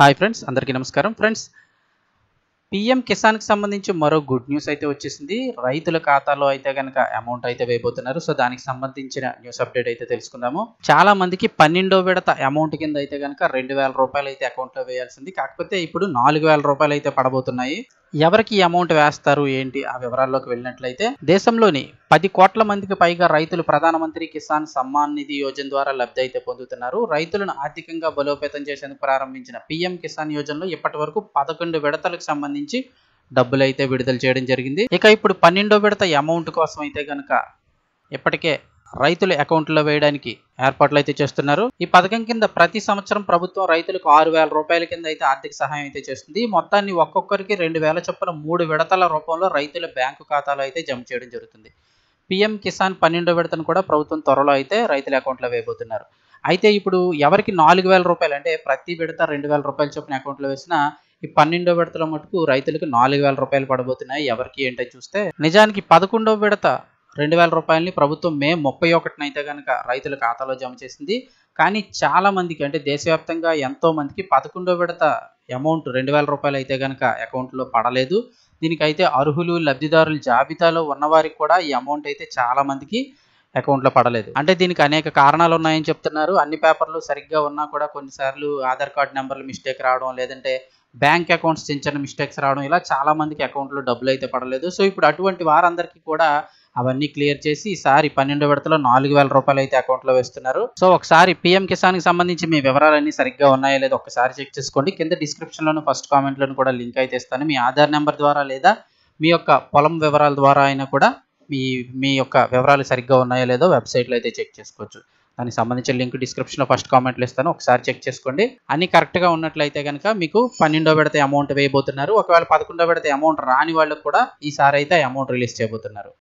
hi friends అందరికీ నమస్కారం friends PM కిసాన్కి సంబంధించి మరో గుడ్ న్యూస్ అయితే వచ్చేసింది రైతుల ఖాతాలో అయితే కనుక అమౌంట్ అయితే వేయబోతున్నారు సో దానికి సంబంధించిన న్యూస్ అప్డేట్ అయితే తెలుసుకుందాము చాలా మందికి పన్నెండో విడత అమౌంట్ కింద అయితే కనుక రెండు వేల రూపాయలు అయితే అకౌంట్లో వేయాల్సింది కాకపోతే ఇప్పుడు నాలుగు వేల రూపాయలు అయితే పడబోతున్నాయి ఎవరికి ఈ అమౌంట్ వేస్తారు ఏంటి ఆ వివరాల్లోకి వెళ్ళినట్లయితే దేశంలోని పది కోట్ల మందికి పైగా రైతులు ప్రధానమంత్రి కిసాన్ సమ్మాన్ నిధి యోజన ద్వారా లబ్ధి అయితే పొందుతున్నారు రైతులను ఆర్థికంగా బలోపేతం చేసేందుకు ప్రారంభించిన పీఎం కిసాన్ యోజనలో ఇప్పటి వరకు పదకొండు విడతలకు సంబంధించి డబ్బులు అయితే విడుదల చేయడం జరిగింది ఇక ఇప్పుడు పన్నెండో విడత అమౌంట్ కోసం అయితే గనక ఇప్పటికే రైతుల అకౌంట్లో వేయడానికి ఏర్పాట్లు అయితే చేస్తున్నారు ఈ పథకం కింద ప్రతి సంవత్సరం ప్రభుత్వం రైతులకు ఆరు వేల రూపాయల కింద అయితే ఆర్థిక సహాయం అయితే చేస్తుంది ఈ మొత్తాన్ని ఒక్కొక్కరికి రెండు వేల చొప్పున మూడు విడతల రూపంలో రైతుల బ్యాంకు ఖాతాలో అయితే జమ చేయడం జరుగుతుంది పిఎం కిసాన్ పన్నెండో విడతను కూడా ప్రభుత్వం త్వరలో అయితే రైతుల అకౌంట్లో వేయబోతున్నారు అయితే ఇప్పుడు ఎవరికి నాలుగు వేల రూపాయలు అంటే ప్రతి విడత రెండు వేల రూపాయల చొప్పున అకౌంట్లో వేసిన ఈ పన్నెండో విడతల మటుకు రైతులకు నాలుగు వేల రూపాయలు పడబోతున్నాయి ఎవరికి ఏంటో చూస్తే నిజానికి పదకొండో విడత రెండు వేల రూపాయలని ప్రభుత్వం మే ముప్పై ఒకటిన అయితే కనుక రైతుల ఖాతాలో జమ చేసింది కానీ చాలా మందికి అంటే దేశవ్యాప్తంగా ఎంతో మందికి పదకొండో విడత అమౌంట్ రెండు వేల రూపాయలు అయితే కనుక అకౌంట్లో పడలేదు దీనికైతే అర్హులు లబ్ధిదారుల జాబితాలో ఉన్నవారికి కూడా ఈ అమౌంట్ అయితే చాలా మందికి అకౌంట్లో పడలేదు అంటే దీనికి అనేక కారణాలు ఉన్నాయని చెప్తున్నారు అన్ని పేపర్లు సరిగ్గా ఉన్నా కూడా కొన్నిసార్లు ఆధార్ కార్డు నెంబర్లు మిస్టేక్ రావడం లేదంటే బ్యాంక్ అకౌంట్స్ చిన్న చిన్న మిస్టేక్స్ రావడం ఇలా చాలా మందికి అకౌంట్లో డబ్బులు అయితే పడలేదు సో ఇప్పుడు అటువంటి వారందరికీ కూడా అవన్నీ క్లియర్ చేసి ఈసారి పన్నెండు విడతలో నాలుగు వేల రూపాయలు అయితే అకౌంట్లో వేస్తున్నారు సో ఒకసారి పిఎం కిసాన్కి సంబంధించి మీ వివరాలన్నీ సరిగ్గా ఉన్నాయో లేదో ఒకసారి చెక్ చేసుకోండి కింద డిస్క్రిప్షన్లోను ఫస్ట్ కామెంట్లను కూడా లింక్ అయితే ఇస్తాను మీ ఆధార్ నెంబర్ ద్వారా లేదా మీ యొక్క పొలం వివరాల ద్వారా అయినా కూడా మీ మీ యొక్క వివరాలు సరిగ్గా ఉన్నాయో లేదో వెబ్సైట్లో అయితే చెక్ చేసుకోవచ్చు దానికి సంబంధించిన లింక్ డిస్క్రిప్షన్లో ఫస్ట్ కామెంట్లు ఇస్తాను ఒకసారి చెక్ చేసుకోండి అన్ని కరెక్ట్గా ఉన్నట్లయితే కనుక మీకు పన్నెండో విడత అమౌంట్ వేయబోతున్నారు ఒకవేళ పదకొండో విడత అమౌంట్ రాని వాళ్ళకు కూడా ఈసారి అయితే అమౌంట్ రిలీజ్ చేయబోతున్నారు